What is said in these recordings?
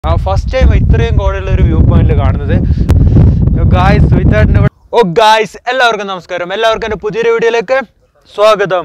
First time ഇത്രയും കോടുള്ള ഒരു view പോയിന്റിൽ കാണുന്നത് ഗായ്സ് വിത്തായിട്ട് ഓ ഗായ്സ് എല്ലാവർക്കും നമസ്കാരം എല്ലാവർക്കും എൻ്റെ പുതിയൊരു വീഡിയോയിലേക്ക് സ്വാഗതം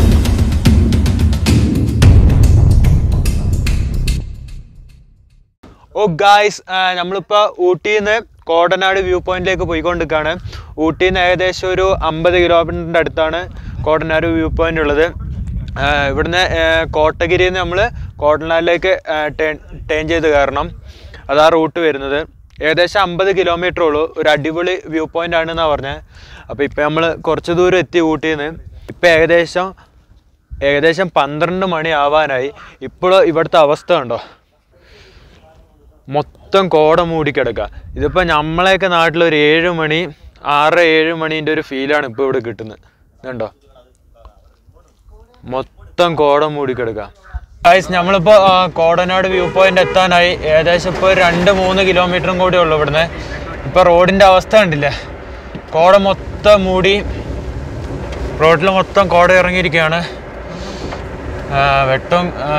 ഓ ഗായ്സ് നമ്മളിപ്പോൾ ഊട്ടിയിൽ നിന്ന് കോടനാട് വ്യൂ പോയിന്റിലേക്ക് പോയിക്കൊണ്ടിരിക്കുകയാണ് ഊട്ടിയിൽ നിന്ന് ഏകദേശം ഒരു അമ്പത് കിലോമീറ്ററിൻ്റെ അടുത്താണ് കോടനാട് വ്യൂ പോയിന്റ് ഉള്ളത് ആ, ഇവിടുന്ന് ആ, കോട്ടഗിരിയിൽ നിന്ന് നമ്മൾ കോടനാടിലേക്ക് ടേൺ ടേൺ ചെയ്ത് കയറണം അതാ റൂട്ട് വരുന്നത് ഏകദേശം അമ്പത് കിലോമീറ്റർ ഉള്ളൂ ഒരു അടിപൊളി വ്യൂ പോയിന്റ് ആണെന്നാണ് പറഞ്ഞത് അപ്പോൾ ഇപ്പം നമ്മൾ കുറച്ച് ദൂരം എത്തി ഊട്ടിയിൽ നിന്ന് ഇപ്പം ഏകദേശം ഏകദേശം പന്ത്രണ്ട് മണി ആവാനായി ഇപ്പോൾ ഇവിടുത്തെ അവസ്ഥ ഉണ്ടോ മൊത്തം കോട മൂടിക്കിടക്കുക ഇതിപ്പോൾ നമ്മളെയൊക്കെ നാട്ടിൽ ഒരു ഏഴ് മണി ആറ് ഏഴ് മണീൻ്റെ ഒരു ഫീലാണ് ഇപ്പോൾ ഇവിടെ കിട്ടുന്നത് ഇതുണ്ടോ മൊത്തം കോട മൂടിക്കിടക്കുക ഗൈസ് നമ്മളിപ്പോൾ കോടനാട് വ്യൂ പോയിന്റ് എത്താനായി ഏകദേശം ഇപ്പോൾ രണ്ട് മൂന്ന് കിലോമീറ്ററും കൂടി ഉള്ളു ഇവിടുന്ന് ഇപ്പോൾ റോഡിൻ്റെ അവസ്ഥ കണ്ടില്ലേ കോട മൊത്തം മൂടി റോഡിൽ മൊത്തം കോട ഇറങ്ങിയിരിക്കുകയാണ് ആ, വെട്ടം ആ,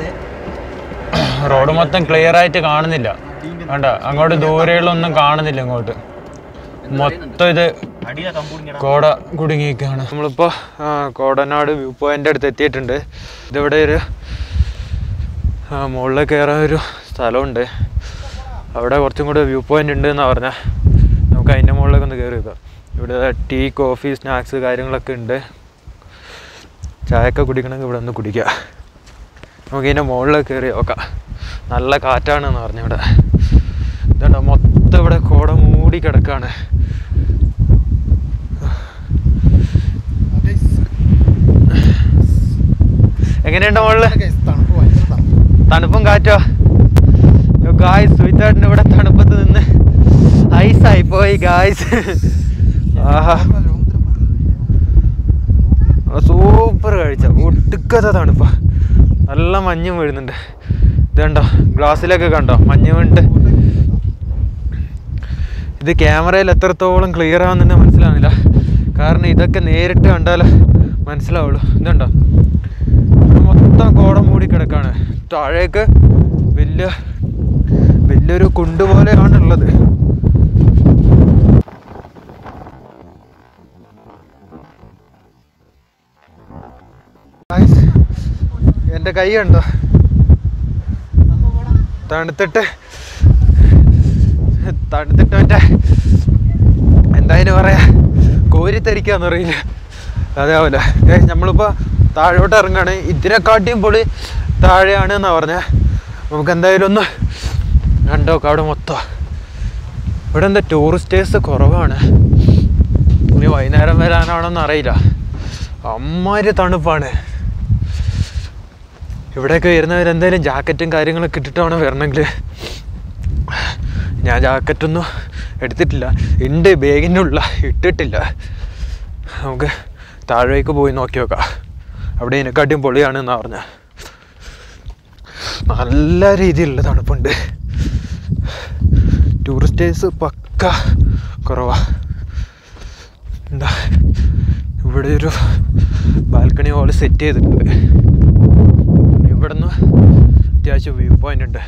റോഡ് മൊത്തം ക്ലിയർ ആയിട്ട് കാണുന്നില്ല വേണ്ട അങ്ങോട്ട് ദൂരെയുള്ളൊന്നും കാണുന്നില്ല ഇങ്ങോട്ട് മൊത്തം ഇത് കോട കുടുങ്ങിയിരിക്കുകയാണ് നമ്മളിപ്പോൾ കോടനാട് വ്യൂ പോയിൻ്റ് അടുത്ത് എത്തിയിട്ടുണ്ട് ഇതിവിടെ ഒരു ആ, മുകളിൽ കയറാൻ ഒരു സ്ഥലമുണ്ട് അവിടെ കുറച്ചും കൂടെ വ്യൂ പോയിൻ്റ് ഉണ്ട് എന്നാണ് പറഞ്ഞാൽ നമുക്ക് അതിൻ്റെ മുകളിലേക്ക് ഒന്ന് കയറി വെക്കാം ഇവിടെ ടീ കോഫി സ്നാക്സ് കാര്യങ്ങളൊക്കെ ഉണ്ട് ചായയൊക്കെ കുടിക്കണമെങ്കിൽ ഇവിടെ ഒന്ന് കുടിക്കുക നമുക്ക് ഇതിൻ്റെ മുകളിൽ കയറി നോക്കാം നല്ല കാറ്റാണെന്ന് പറഞ്ഞു ഇവിടെ ഇതുണ്ടോ മൊത്തം ഇവിടെ കോട മൂടി കിടക്കാണ് എങ്ങനെയുണ്ട് മുകളില് തണുപ്പും കാറ്റോ ഗായ്സ് സുയിത്താട്ടിന് ഇവിടെ തണുപ്പത്ത് നിന്ന് ഐസായി പോയി ഗായ്സ് ആഹാ സൂപ്പർ കാഴ്ച ഒട്ടുക്കത്തെ തണുപ്പ നല്ല മഞ്ഞും വീഴുന്നുണ്ട് ഇത് കണ്ടോ ഗ്ലാസ്സിലൊക്കെ കണ്ടോ മഞ്ഞ് വീണിട്ട് ഇത് ക്യാമറയിൽ എത്രത്തോളം ക്ലിയർ ആവുന്നുണ്ട് മനസ്സിലാവുന്നില്ല കാരണം ഇതൊക്കെ നേരിട്ട് കണ്ടാലേ മനസ്സിലാവുള്ളൂ ഇതുണ്ടോ ഇവിടെ മൊത്തം കോട മൂടി കിടക്കാണ് താഴേക്ക് വലിയ വലിയൊരു കുണ്ട് പോലെയാണ് ഉള്ളത് Guys, എൻ്റെ കൈ കണ്ടോ തണുത്തിട്ട് തണുത്തിട്ട് മറ്റേ എന്തായാലും പറയാ കോരിത്തരിക്കാന്ന് അറിയില്ല അതേപോലെ നമ്മളിപ്പോൾ താഴോട്ട് ഇറങ്ങാണ് ഇതിനെക്കാട്ടിയും പൊളി താഴെയാണ് എന്നാ പറഞ്ഞേ നമുക്ക് എന്തായാലും ഒന്ന് കണ്ടോക്കാം അവിടെ മൊത്തം ഇവിടെ എന്താ ടൂറിസ്റ്റേഴ്സ് കുറവാണ് ഇനി വൈകുന്നേരം വരാനാണോന്ന് അറിയില്ല അമ്മാതിരി തണുപ്പാണ് ഇവിടെയൊക്കെ വരുന്നവരെന്തായാലും ജാക്കറ്റും കാര്യങ്ങളൊക്കെ ഇട്ടിട്ട് വേണം വരണമെങ്കിൽ ഞാൻ ജാക്കറ്റൊന്നും എടുത്തിട്ടില്ല ഉണ്ട് ബാഗിൻ്റെ ഉള്ള ഇട്ടിട്ടില്ല നമുക്ക് താഴേക്ക് പോയി നോക്കി നോക്കാം അവിടെ ഇതിനെക്കാട്ടിയും പൊളിയാണെന്നാ പറഞ്ഞ നല്ല രീതിയിലുള്ള തണുപ്പുണ്ട് ടൂറിസ്റ്റേഴ്സ് പക്ക കുറവാ എന്താ ഇവിടെ ഒരു ബാൽക്കണി പോലെ സെറ്റ് ചെയ്തിട്ടുണ്ട് ഇവിടെ നിന്ന് അത്യാവശ്യം വ്യൂ പോയിന്റ് ഉണ്ട്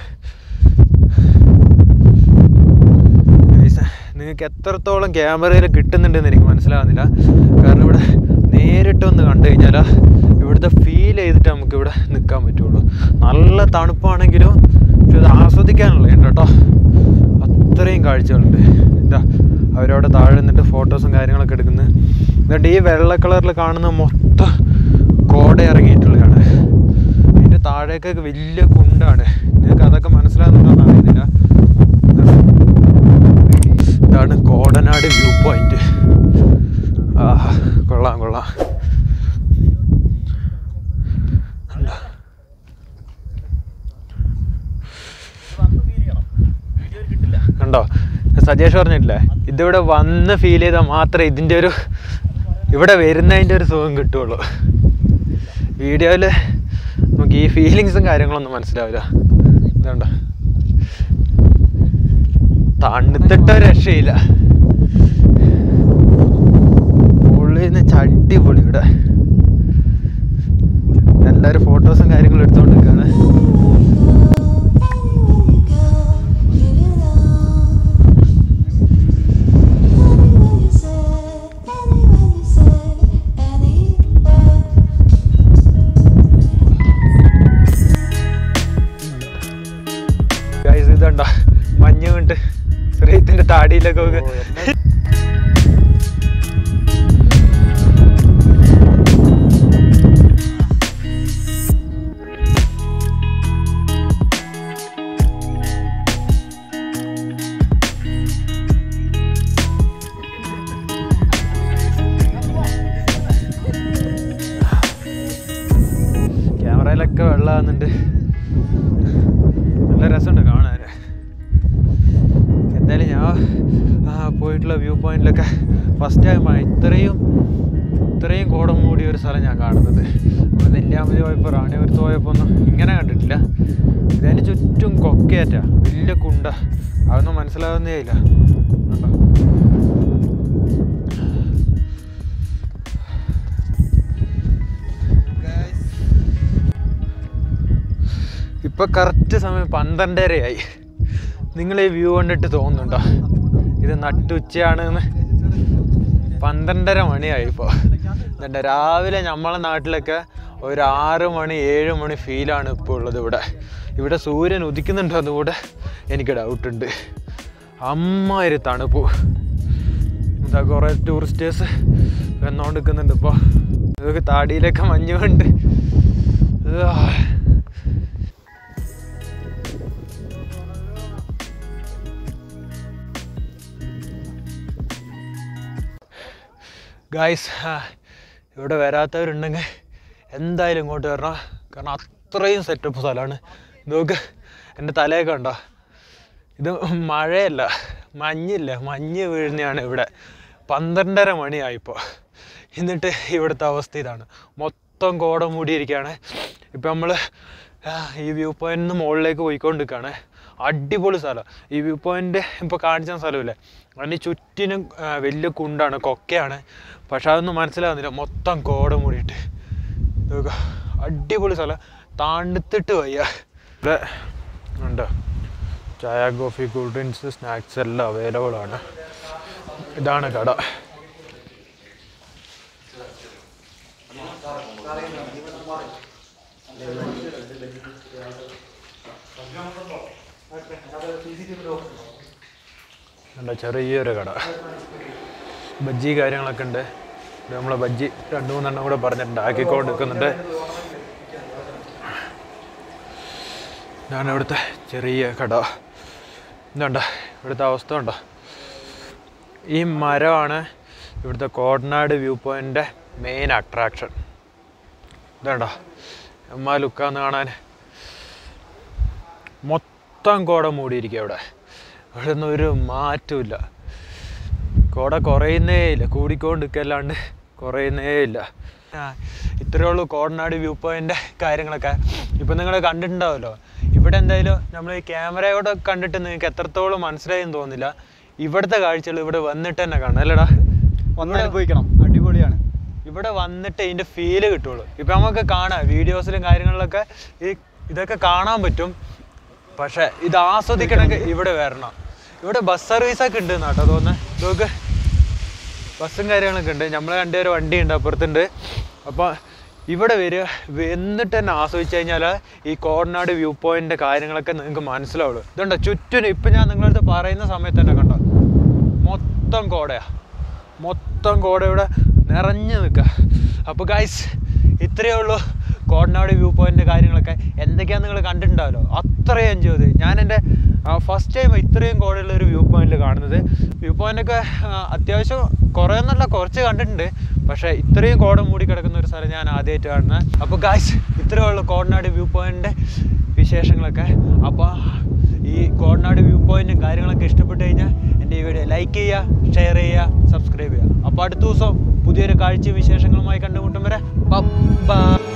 നിങ്ങൾക്ക് എത്രത്തോളം ക്യാമറയിൽ കിട്ടുന്നുണ്ടെന്ന് എനിക്ക് മനസ്സിലാവുന്നില്ല കാരണം ഇവിടെ നേരിട്ട് ഒന്ന് കണ്ടു കഴിഞ്ഞാൽ ഇവിടുത്തെ ഫീൽ ചെയ്തിട്ട് നമുക്ക് ഇവിടെ നിൽക്കാൻ പറ്റുള്ളൂ നല്ല തണുപ്പാണെങ്കിലും പക്ഷെ ഇത് ആസ്വദിക്കാനുള്ള ഉണ്ട് കേട്ടോ അത്രയും കാഴ്ചകളുണ്ട് എന്താ അവരവിടെ താഴെ നിന്നിട്ട് ഫോട്ടോസും കാര്യങ്ങളൊക്കെ എടുക്കുന്നത് എന്നിട്ട് ഈ വെള്ള കളറിൽ കാണുന്ന മൊത്തം കോട ഇറങ്ങിയിട്ടുള്ളതാണ് ഇതിൻ്റെ താഴേക്കൊക്കെ വലിയ കുണ്ടാണ് നിങ്ങൾക്ക് അതൊക്കെ മനസ്സിലാകുന്നുണ്ടോന്ന് അറിയുന്നില്ല ഇതാണ് കോടനാട് വ്യൂ പോയിന്റ് ആഹാ കൊള്ളാം കൊള്ളാം കണ്ടോ? കണ്ടോ സജേഷ് പറഞ്ഞിട്ടില്ലേ ഇതിവിടെ വന്ന് ഫീൽ ചെയ്താൽ മാത്രമേ ഇതിൻ്റെ ഒരു ഇവിടെ വരുന്നതിൻ്റെ ഒരു സുഖം കിട്ടുള്ളൂ വീഡിയോയിൽ നമുക്ക് ഈ ഫീലിങ്സും കാര്യങ്ങളൊന്നും മനസ്സിലാവില്ല ഇതുണ്ടോ തണുത്തിട്ട ഒരു രക്ഷയില്ല ഉള്ളിൽ നിന്ന് ചടിപൊളി ഇവിടെ എല്ലാവരും ഫോട്ടോസും കാര്യങ്ങളും എടുത്തുകൊണ്ടിരിക്കുകയാണ് ഇതുണ്ടോ മഞ്ഞ് കൊണ്ട് ശ്രീത്തിന്റെ താടിയിലൊക്കെ ഒക്കെ ക്യാമറയിലൊക്കെ വെള്ളം വന്നിട്ട് നല്ല രസമുണ്ട് കാണാൻ എന്തായാലും ഞാൻ ആ, പോയിട്ടുള്ള വ്യൂ പോയിന്റിലൊക്കെ ഫസ്റ്റ് ടൈമാണ് ഇത്രയും ഇത്രയും കോടം മൂടിയ ഒരു സ്ഥലം ഞാൻ കാണുന്നത് നമ്മൾ നെല്ലിയാമ്പതി പോയപ്പോൾ റാണിപുരത്ത് പോയപ്പോൾ ഒന്നും ഇങ്ങനെ കണ്ടിട്ടില്ല ഇതിന് ചുറ്റും കൊക്കയാറ്റാ വലിയ കുണ്ട അതൊന്നും മനസ്സിലാവുന്നേ ഇല്ല കണ്ടോ? ഇപ്പൊ കറക്റ്റ് സമയം പന്ത്രണ്ടരയായി നിങ്ങൾ ഈ വ്യൂ കണ്ടിട്ട് തോന്നുന്നുണ്ടോ ഇത് നട്ടുച്ചയാണെന്ന് പന്ത്രണ്ടര മണിയായി ഇപ്പോൾ എന്നിട്ട് രാവിലെ നമ്മളെ നാട്ടിലൊക്കെ ഒരു ആറ് മണി ഏഴ് മണി ഫീലാണ് ഇപ്പോൾ ഉള്ളത് ഇവിടെ ഇവിടെ സൂര്യൻ ഉദിക്കുന്നുണ്ടോ അതുകൂടെ എനിക്ക് ഡൗട്ടുണ്ട് അമ്മാതിരി തണുപ്പ് എന്താ കുറേ ടൂറിസ്റ്റേഴ്സ് വന്നുകൊണ്ടിരിക്കുന്നുണ്ട് ഇപ്പോൾ ഇതൊക്കെ താടിയിലൊക്കെ മഞ്ഞ് കൊണ്ട് ആ. ഗായ്സ് ഇവിടെ വരാത്തവരുണ്ടെങ്കിൽ എന്തായാലും ഇങ്ങോട്ട് വരണം കാരണം അത്രയും സെറ്റപ്പ് സ്ഥലമാണ് നോക്ക് എൻ്റെ തലയൊക്കെ ഉണ്ടോ ഇത് മഴയല്ല മഞ്ഞില്ല മഞ്ഞ് വീഴുന്നതാണ് ഇവിടെ പന്ത്രണ്ടര മണിയായിപ്പോൾ എന്നിട്ട് ഇവിടുത്തെ അവസ്ഥ ഇതാണ് മൊത്തം കോട മൂടിയിരിക്കുകയാണ് ഇപ്പം നമ്മൾ ഈ വ്യൂ പോയിന്റിൽ നിന്ന് മുകളിലേക്ക് പോയിക്കൊണ്ടിരിക്കുകയാണ് അടിപൊളി സ്ഥലം ഈ വ്യൂ പോയിന്റ് ഇപ്പോൾ കാണിച്ച സ്ഥലമില്ലേ അതിന് ചുറ്റിനും ആ, വലിയ കുണ്ടാണ് കൊക്കയാണ് പക്ഷെ അതൊന്നും മനസ്സിലാവുന്നില്ല മൊത്തം കോട മൂടിയിട്ട് നോക്കുക അടിപൊളി സ്ഥലം തണുത്തിട്ട് വയ്യ ഇവിടെ ഉണ്ട് ചായ കോഫി കൂൾ ഡ്രിങ്ക്സ് സ്നാക്സ് എല്ലാം അവൈലബിൾ ആണ് ഇതാണ് കട കണ്ടോ ചെറിയൊരു കട ബജ്ജി കാര്യങ്ങളൊക്കെ ഉണ്ട് ഇത് നമ്മളെ ബജ്ജി രണ്ട് മൂന്നെണ്ണം കൂടെ പറഞ്ഞിട്ടുണ്ട് ആക്കിക്കൊണ്ട് നിൽക്കുന്നുണ്ട് ഇതാണ് ഇവിടുത്തെ ചെറിയ കട ഇതുണ്ടോ ഇവിടുത്തെ അവസ്ഥ ഉണ്ടോ ഈ മരമാണ് ഇവിടുത്തെ കോടനാട് വ്യൂ പോയിന്റിൻ്റെ മെയിൻ അട്രാക്ഷൻ ഇതുണ്ടോ എമ്മ ലുക്കാന്ന് കാണാൻ മൊത്തം കോട മൂടിയിരിക്കുക ഇവിടെ ഇവിടെ ഒന്നും ഒരു മാറ്റമില്ല കോട കുറയുന്നേ ഇല്ല കൂടിക്കൊണ്ടിരിക്കല്ലാണ്ട് കുറയുന്നേ ഇല്ല ആ, ഇത്രയേ ഉള്ളൂ കോടനാട് വ്യൂ പോയിന്റ് കാര്യങ്ങളൊക്കെ ഇപ്പം നിങ്ങൾ കണ്ടിട്ടുണ്ടാവുമല്ലോ ഇവിടെ എന്തായാലും നമ്മൾ ഈ ക്യാമറയോടെ കണ്ടിട്ട് നിങ്ങൾക്ക് എത്രത്തോളം മനസ്സിലായെന്ന് തോന്നില്ല ഇവിടുത്തെ കാഴ്ചകൾ ഇവിടെ വന്നിട്ട് തന്നെ കാണാം അല്ലടാ ഒന്ന് അനുഭവിക്കണം അടിപൊളിയാണ് ഇവിടെ വന്നിട്ട് ഇതിൻ്റെ ഫീല് കിട്ടുള്ളൂ ഇപ്പം നമുക്ക് കാണാം വീഡിയോസിലും കാര്യങ്ങളിലൊക്കെ ഈ ഇതൊക്കെ കാണാൻ പറ്റും പക്ഷെ ഇത് ആസ്വദിക്കണമെങ്കിൽ ഇവിടെ വരണം ഇവിടെ ബസ് സർവീസൊക്കെ ഉണ്ട് കേട്ടോ തോന്നുന്നത് ഇതൊക്കെ ബസ്സും കാര്യങ്ങളൊക്കെ ഉണ്ട് നമ്മളെ രണ്ടുപേരും വണ്ടി ഉണ്ട് അപ്പുറത്തുണ്ട് അപ്പോൾ ഇവിടെ വരിക എന്നിട്ട് തന്നെ ആസ്വദിച്ച് കഴിഞ്ഞാൽ ഈ കോടനാട് വ്യൂ പോയിന്റിൻ്റെ കാര്യങ്ങളൊക്കെ നിങ്ങൾക്ക് മനസ്സിലാവുള്ളൂ ഇതുണ്ടോ ചുറ്റിനും ഇപ്പം ഞാൻ നിങ്ങളടുത്ത് പറയുന്ന സമയത്ത് തന്നെ കണ്ടോ മൊത്തം കോടയാ മൊത്തം കോട ഇവിടെ നിറഞ്ഞു നിൽക്കുക അപ്പോൾ ഗൈസ് ഇത്രയേ ഉള്ളൂ കോടനാട് വ്യൂ പോയിന്റ് കാര്യങ്ങളൊക്കെ എന്തൊക്കെയാന്ന് നിങ്ങൾ കണ്ടിട്ടുണ്ടാവല്ലോ അത്രയും എൻജോയ് ചെയ്ത് ഞാൻ എൻ്റെ ഫസ്റ്റ് ടൈം ഇത്രയും കോടയുള്ള ഒരു വ്യൂ പോയിന്റിൽ കാണുന്നത് വ്യൂ പോയിന്റൊക്കെ അത്യാവശ്യം കുറേ എന്നല്ല കുറച്ച് കണ്ടിട്ടുണ്ട് പക്ഷേ ഇത്രയും കോട മൂടി കിടക്കുന്ന ഒരു സ്ഥലം ഞാൻ ആദ്യമായിട്ട് കാണുന്നത് അപ്പോൾ ഗായ്സ് ഇത്രയേ ഉള്ളൂ കോടനാട് വ്യൂ പോയിന്റിൻ്റെ വിശേഷങ്ങളൊക്കെ അപ്പോൾ ഈ കോടനാട് വ്യൂ പോയിന്റും കാര്യങ്ങളൊക്കെ ഇഷ്ടപ്പെട്ട് കഴിഞ്ഞാൽ എൻ്റെ ഈ വീഡിയോ ലൈക്ക് ചെയ്യുക ഷെയർ ചെയ്യുക സബ്സ്ക്രൈബ് ചെയ്യുക അപ്പോൾ അടുത്ത ദിവസം പുതിയൊരു കാഴ്ചയും വിശേഷങ്ങളുമായി കണ്ടുമുട്ടും വരെ ബൈ